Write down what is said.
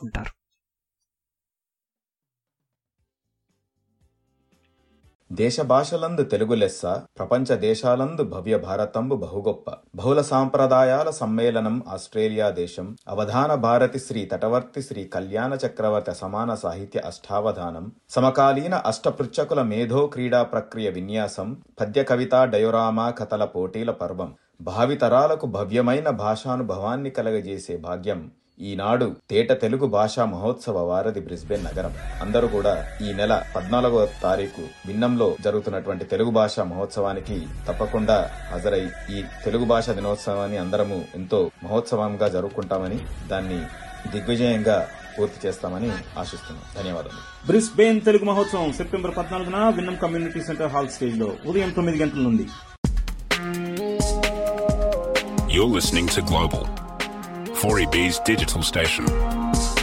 చేసుకుంటారు దేశ భాషలందు తెలుగు లెస్స ప్రపంచ దేశాలందు భవ్య భారతంబు బహుగొప్ప బహుళ సాంప్రదాయాల సమ్మేళనం ఆస్ట్రేలియా దేశం అవధాన భారతి శ్రీ తటవర్తి శ్రీ కళ్యాణ చక్రవర్తి సమాన సాహిత్య అష్టావధానం సమకాలీన అష్టపృచ్చకుల మేధో క్రీడా ప్రక్రియ విన్యాసం పద్య కవిత డయోరామా కథల పోటీల పర్వం భావితరాలకు భవ్యమైన భాషానుభవాన్ని కలగజేసే భాగ్యం ఈనాడు తేట తెలుగు భాషా మహోత్సవ వారధి బ్రిస్బెన్ నగరం అందరూ కూడా ఈ నెల పద్నాలుగవ తారీఖు విన్నంలో జరుగుతున్నటువంటి తెలుగు భాషా మహోత్సవానికి తప్పకుండా హాజరై ఈ తెలుగు భాషా దినోత్సవాన్ని అందరము ఎంతో మహోత్సవంగా జరుపుకుంటామని దాన్ని దిగ్విజయంగా పూర్తి చేస్తామని ఆశిస్తున్నాం ధన్యవాదాలు బ్రిస్బేన్ తెలుగు మహోత్సవం సెప్టెంబర్ పద్నాలుగున విన్నం కమ్యూనిటీ సెంటర్ హాల్ స్టేజ్ లో ఉదయం తొమ్మిది గంటల నుండి You're listening to Global, 4EB's digital station.